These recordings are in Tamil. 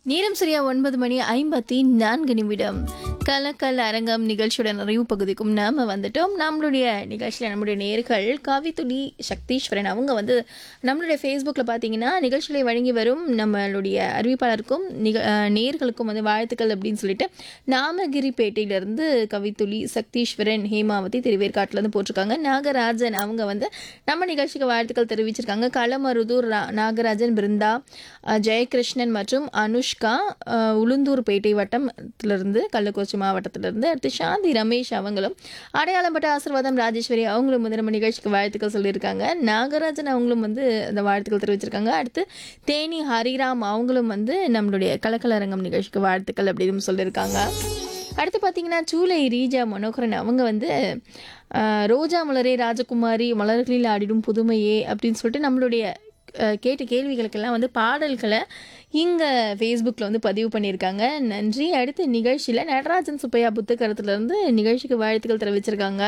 நேரம் சரியா ஒன்பது மணி ஐம்பத்தி நான்கு நிமிடம் கலக்கல் அரங்கம் நிகழ்ச்சியோட நிறைவு பகுதிக்கும் நாம வந்துட்டோம் நம்மளுடைய நிகழ்ச்சியில் நம்மளுடைய நேர்கள் காவித்துளி சக்தீஸ்வரன் அவங்க வந்து நம்மளுடைய ஃபேஸ்புக்கில் பார்த்தீங்கன்னா நிகழ்ச்சிகளை வழங்கி வரும் நம்மளுடைய அறிவிப்பாளருக்கும் நிக அஹ் நேர்களுக்கும் வந்து வாழ்த்துக்கள் அப்படின்னு சொல்லிட்டு நாமகிரிப்பேட்டையிலேருந்து கவித்துளி சக்தீஸ்வரன் ஹேமாவதி திருவேற்காட்டிலேருந்து போட்டிருக்காங்க நாகராஜன் அவங்க வந்து நம்ம நிகழ்ச்சிக்கு வாழ்த்துக்கள் தெரிவிச்சிருக்காங்க களமருதூர் ரா- நாகராஜன் பிருந்தா அஹ் ஜெயகிருஷ்ணன் மற்றும் அனுஷ்கா அஹ் உளுந்தூர்பேட்டை வட்டத்திலிருந்து கள்ளக்குறிச்சி மாவட்டத்திலிருந்து அடுத்து சாந்தி ரமேஷ் அவங்களும் அடையாளப்பட்ட ஆசீர்வாதம் ராஜேஸ்வரி அவங்களும் வந்து நம்ம நிகழ்ச்சிக்கு வாழ்த்துக்கள் சொல்லியிருக்காங்க நாகராஜன் அவங்களும் வந்து அந்த வாழ்த்துக்கள் தெரிவிச்சிருக்காங்க அடுத்து தேனி ஹரிராம் அவங்களும் வந்து நம்மளுடைய கலக்கலரங்கம் நிகழ்ச்சிக்கு வாழ்த்துக்கள் அப்படின்னு சொல்லியிருக்காங்க அடுத்து பார்த்தீங்கன்னா சூலை ரீஜா மனோகரன் அவங்க வந்து அஹ், ரோஜா மலரே ராஜகுமாரி மலர்களில் ஆடிடும் புதுமையே அப்படின்னு சொல்லிட்டு நம்மளுடைய அஹ், கேட்ட கேள்விகளுக்கெல்லாம் வந்து பாடல்களை இங்கே ஃபேஸ்புக்கில் வந்து பதிவு பண்ணியிருக்காங்க நன்றி அடுத்த நிகழ்ச்சியில் நடராஜன் சுப்பையா புத்தகரத்துலேருந்து நிகழ்ச்சிக்கு வாழ்த்துக்கள் தெரிவிச்சிருக்காங்க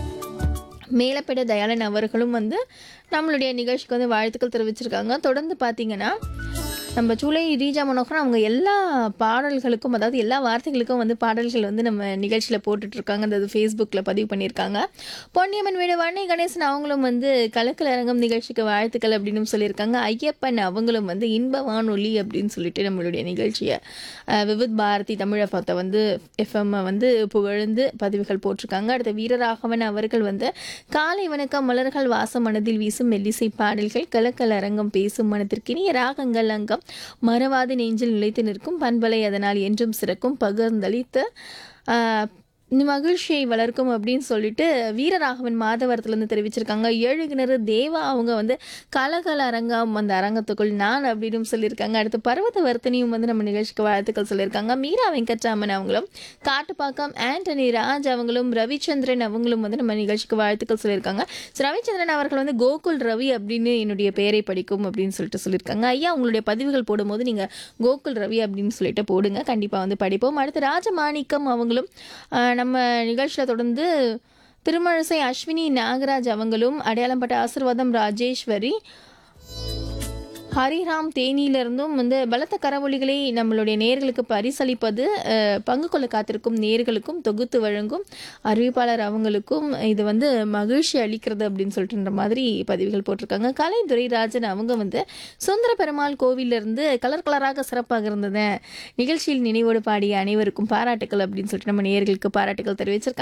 மேலப்பேட தயாளன் அவர்களும் வந்து நம்மளுடைய நிகழ்ச்சிக்கு வந்து வாழ்த்துக்கள் தெரிவிச்சிருக்காங்க தொடர்ந்து பார்த்தீங்கன்னா நம்ம சூளை ரீஜா மனோகரன் அவங்க எல்லா பாடல்களுக்கும் அதாவது எல்லா வார்த்தைகளுக்கும் வந்து பாடல்கள் வந்து நம்ம நிகழ்ச்சியில் போட்டுட்ருக்காங்க அந்த ஃபேஸ்புக்கில் பதிவு பண்ணியிருக்காங்க பொன்னியம்மன் வீடு வண்ணி கணேசன் அவங்களும் வந்து கலக்கல் அரங்கம் நிகழ்ச்சிக்கு வாழ்த்துக்கள் அப்படின்னு சொல்லியிருக்காங்க ஐயப்பன் அவங்களும் வந்து இன்ப வானொலி அப்படின்னு சொல்லிட்டு நம்மளுடைய நிகழ்ச்சியை அஹ், விவித் பாரதி தமிழகத்தை வந்து எஃப்எம் வந்து புகழ்ந்து பதிவுகள் போட்டிருக்காங்க அடுத்த வீரராகவன் அவர்கள் வந்து காலை வணக்கம் மலர்கள் வாசம் மனதில் வீசும் மெல்லிசை பாடல்கள் கலக்கல் அரங்கம் பேசும் மனத்திற்கினிய ராகங்கள் அங்கம் மறவாது நெஞ்சில் நிலைத்து நிற்கும் பண்பலை அதனால் என்றும் சிறக்கும் பகிர்ந்தளித்து ஆஹ், மகிழ்ச்சியை வளர்க்கும் அப்படின்னு சொல்லிட்டு வீரராகவன் மாதவரத்துலேருந்து தெரிவிச்சிருக்காங்க ஏழு கிணறு தேவா அவங்க வந்து கலகல அரங்கம் அந்த அரங்கத்துக்குள் நான் அப்படின்னு சொல்லியிருக்காங்க அடுத்து பர்வத வர்த்தனியும் வந்து நம்ம நிகழ்ச்சிக்கு வாழ்த்துக்கள் சொல்லியிருக்காங்க மீரா வெங்கட்ராமன் அவங்களும் காட்டுப்பாக்கம் ஆண்டனி ராஜ் அவங்களும் ரவிச்சந்திரன் அவங்களும் வந்து நம்ம நிகழ்ச்சிக்கு வாழ்த்துக்கள் சொல்லியிருக்காங்க So, ரவிச்சந்திரன் அவர்கள் வந்து கோகுல் ரவி அப்படின்னு என்னுடைய பெயரை படிக்கும் அப்படின்னு சொல்லிட்டு சொல்லியிருக்காங்க ஐயா உங்களுடைய பதிவுகள் போடும்போது நீங்கள் கோகுல் ரவி அப்படின்னு சொல்லிட்டு போடுங்க கண்டிப்பாக வந்து படிப்போம் அடுத்து ராஜமாணிக்கம் அவங்களும் ஆஹ், நம்ம நிகழ்ச்சியில் தொடர்ந்து திருமழிசை அஸ்வினி நாகராஜ் அவங்களும் அடையாளம்பட்ட ஆசிர்வாதம் ராஜேஸ்வரி ஹரிராம் தேனியிலிருந்தும் வந்து பலத்த கரவொலிகளை நம்மளுடைய நேர்களுக்கு பரிசளிப்பது அஹ், பங்கு கொள்ள காத்திருக்கும் நேர்களுக்கும் தொகுத்து வழங்கும் அறிவிப்பாளர் அவங்களுக்கும் இது வந்து மகிழ்ச்சி அளிக்கிறது அப்படின்னு சொல்லிட்டுன்ற மாதிரி பதிவுகள் போட்டிருக்காங்க கலை துரைராஜன் அவங்க வந்து சுந்தர பெருமாள் கோவிலிருந்து கலர் கலராக சிறப்பாக இருந்தது நிகழ்ச்சியில் நினைவோடு பாடிய அனைவருக்கும் பாராட்டுக்கள் அப்படின்னு சொல்லிட்டு நம்ம நேர்களுக்கு பாராட்டுக்கள் தெரிவிச்சிருக்காங்க